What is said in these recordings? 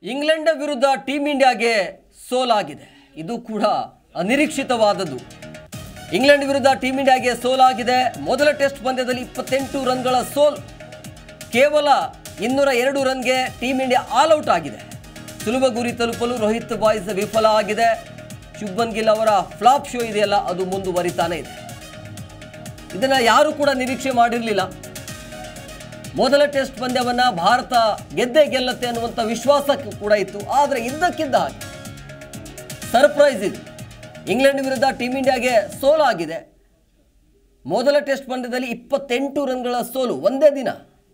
England ವಿರುದ್ಧ team ಇಂಡಿಯಾಗೆ ಸೋಲಾಗಿದೆ ಇದು ಕೂಡ ಅನಿರೀಕ್ಷಿತವಾದದ್ದು ಇಂಗ್ಲೆಂಡ್ ವಿರುದ್ಧ ಟೀಂ ಇಂಡಿಯಾಗೆ ಸೋಲಾಗಿದೆ ಮೊದಲ ಟೆಸ್ಟ್ ಪಂದ್ಯದಲ್ಲಿ ಇಪ್ಪತ್ತೆಂಟು ರನ್ಗಳ ಸೋಲ್ ಕೇವಲ ಇನ್ನೂರ ಎರಡು ರನ್ಗೆ ಟೀಂ ಇಂಡಿಯಾ ಆಲ್ ಔಟ್ ಆಗಿದೆ ಸುಲಭ ಗುರಿ ತಲುಪಲು ರೋಹಿತ್ ಬಾಯ್ಸ್ ವಿಫಲ ಆಗಿದೆ ಶುಭ್ಮನ್ ಗಿಲ್ ಅವರ ಫ್ಲಾಪ್ ಶೋ ಇದೆಯಲ್ಲ ಅದು ಮುಂದುವರಿತಾನೆ ಇದೆ ಇದನ್ನ ಯಾರು ಕೂಡ ನಿರೀಕ್ಷೆ ಮಾಡಿರಲಿಲ್ಲ ಮೊದಲ ಟೆಸ್ಟ್ ಪಂದ್ಯವನ್ನ ಭಾರತ ಗೆದ್ದೇ ಗೆಲ್ಲತ್ತೆ ಅನ್ನುವಂಥ ವಿಶ್ವಾಸ ಕೂಡ ಇತ್ತು ಆದರೆ ಇದ್ದಕ್ಕಿದ್ದ ಹಾಗೆ ಸರ್ಪ್ರೈಸ್ ಇದು ಇಂಗ್ಲೆಂಡ್ ವಿರುದ್ಧ ಟೀಂ ಇಂಡಿಯಾಗೆ ಸೋಲಾಗಿದೆ ಮೊದಲ ಟೆಸ್ಟ್ ಪಂದ್ಯದಲ್ಲಿ ಇಪ್ಪತ್ತೆಂಟು ರನ್ಗಳ ಸೋಲು ಒಂದೇ ದಿನ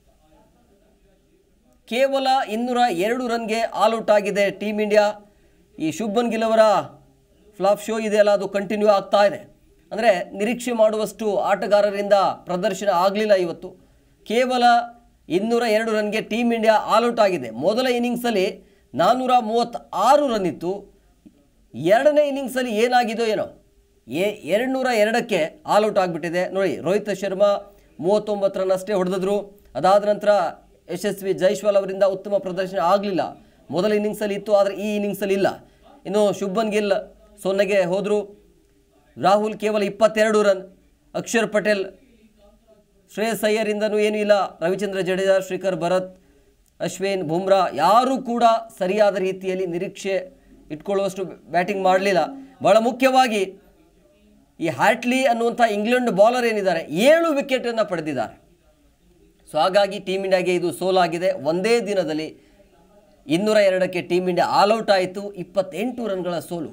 ಕೇವಲ ಇನ್ನೂರ ಎರಡು ರನ್ಗೆ ಆಲ್ ಔಟ್ ಆಗಿದೆ ಟೀಂ ಇಂಡಿಯಾ ಈ ಶುಭ್ಮನ್ ಗಿಲ್ ಅವರ ಫ್ಲಾಪ್ ಶೋ ಇದೆಯಲ್ಲ ಅದು ಕಂಟಿನ್ಯೂ ಆಗ್ತಾ ಇದೆ ಅಂದರೆ ನಿರೀಕ್ಷೆ ಮಾಡುವಷ್ಟು ಆಟಗಾರರಿಂದ ಪ್ರದರ್ಶನ ಆಗಲಿಲ್ಲ ಇವತ್ತು ಕೇವಲ ಇನ್ನೂರ ಎರಡು ರನ್ಗೆ ಟೀಮ್ ಇಂಡಿಯಾ ಆಲ್ ಔಟ್ ಆಗಿದೆ ಮೊದಲ ಇನ್ನಿಂಗ್ಸಲ್ಲಿ ನಾನ್ನೂರ ಮೂವತ್ತಾರು ರನ್ ಇತ್ತು ಎರಡನೇ ಇನ್ನಿಂಗ್ಸಲ್ಲಿ ಏನಾಗಿದೋ ಏನೋ ಏ ಎರಡುನೂರ ಎರಡಕ್ಕೆ ಆಲ್ ಔಟ್ ಆಗಿಬಿಟ್ಟಿದೆ ನೋಡಿ ರೋಹಿತ್ ಶರ್ಮಾ ಮೂವತ್ತೊಂಬತ್ತು ರನ್ ಅಷ್ಟೇ ಹೊಡೆದಿದ್ರು ಅದಾದ ನಂತರ ಯಶಸ್ವಿ ಜೈಸ್ವಾಲ್ ಅವರಿಂದ ಉತ್ತಮ ಪ್ರದರ್ಶನ ಆಗಲಿಲ್ಲ ಮೊದಲ ಇನ್ನಿಂಗ್ಸಲ್ಲಿ ಇತ್ತು ಆದರೆ ಈ ಇನ್ನಿಂಗ್ಸಲ್ಲಿ ಇಲ್ಲ ಇನ್ನು ಶುಭ್ಮನ್ ಗಿಲ್ ಸೊನ್ನೆಗೆ ಹೋದರು ರಾಹುಲ್ ಕೇವಲ ಇಪ್ಪತ್ತೆರಡು ರನ್ ಅಕ್ಷರ್ ಪಟೇಲ್ ಶ್ರೇಯಸ್ ಅಯ್ಯರಿಂದನೂ ಏನೂ ಇಲ್ಲ ರವಿಚಂದ್ರ ಜಡೇಜಾ ಶ್ರೀಕರ್ ಭರತ್ ಅಶ್ವಿನ್ ಬುಮ್ರಾ ಯಾರೂ ಕೂಡ ಸರಿಯಾದ ರೀತಿಯಲ್ಲಿ ನಿರೀಕ್ಷೆ ಇಟ್ಕೊಳ್ಳುವಷ್ಟು ಬ್ಯಾಟಿಂಗ್ ಮಾಡಲಿಲ್ಲ ಬಹಳ ಮುಖ್ಯವಾಗಿ ಈ ಹ್ಯಾಟ್ಲಿ ಅನ್ನುವಂಥ ಇಂಗ್ಲೆಂಡ್ ಬಾಲರ್ ಏನಿದ್ದಾರೆ ಏಳು ವಿಕೆಟನ್ನು ಪಡೆದಿದ್ದಾರೆ ಸೊ ಹಾಗಾಗಿ ಟೀಮ್ ಇಂಡಿಯಾಗೆ ಇದು ಸೋಲಾಗಿದೆ ಒಂದೇ ದಿನದಲ್ಲಿ ಇನ್ನೂರ ಎರಡಕ್ಕೆ ಟೀಮ್ ಇಂಡಿಯಾ ಆಲ್ ಔಟ್ ಆಯಿತು ಇಪ್ಪತ್ತೆಂಟು ರನ್ಗಳ ಸೋಲು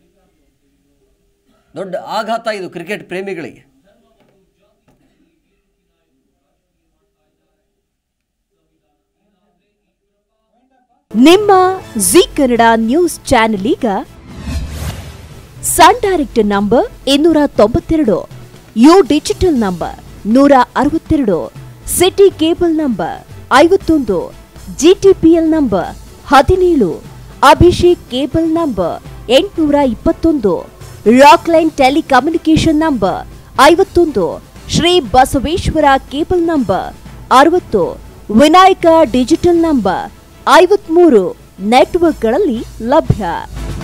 ದೊಡ್ಡ ಆಘಾತ ಇದು ಕ್ರಿಕೆಟ್ ಪ್ರೇಮಿಗಳಿಗೆ ನಿಮ್ಮ ಜಿ ಕನ್ನಡ ನ್ಯೂಸ್ ಚಾನೆಲ್ ಈಗ ಸನ್ ಡೈರೆಕ್ಟ್ ನಂಬರ್ ಇನ್ನೂರ ತೊಂಬತ್ತೆರಡು ಯು ಡಿಜಿಟಲ್ ನಂಬರ್ ನೂರ ಅರವತ್ತೆರಡು ಸಿಟಿ ಕೇಬಲ್ ನಂಬರ್ ಐವತ್ತೊಂದು ಜಿಟಿಪಿಎಲ್ ನಂಬರ್ ಹದಿನೇಳು ಅಭಿಷೇಕ್ ಕೇಬಲ್ ನಂಬರ್ ಎಂಟುನೂರ ಇಪ್ಪತ್ತೊಂದು ರಾಕ್ಲೈನ್ ಟೆಲಿಕಮ್ಯುನಿಕೇಶನ್ ನಂಬರ್ ಐವತ್ತೊಂದು ಶ್ರೀ ಬಸವೇಶ್ವರ ಕೇಬಲ್ ನಂಬರ್ ಅರವತ್ತು ವಿನಾಯಕ ಡಿಜಿಟಲ್ ನಂಬರ್ ಐವತ್ಮೂರು ನೆಟ್ವರ್ಕ್ಗಳಲ್ಲಿ ಲಭ್ಯ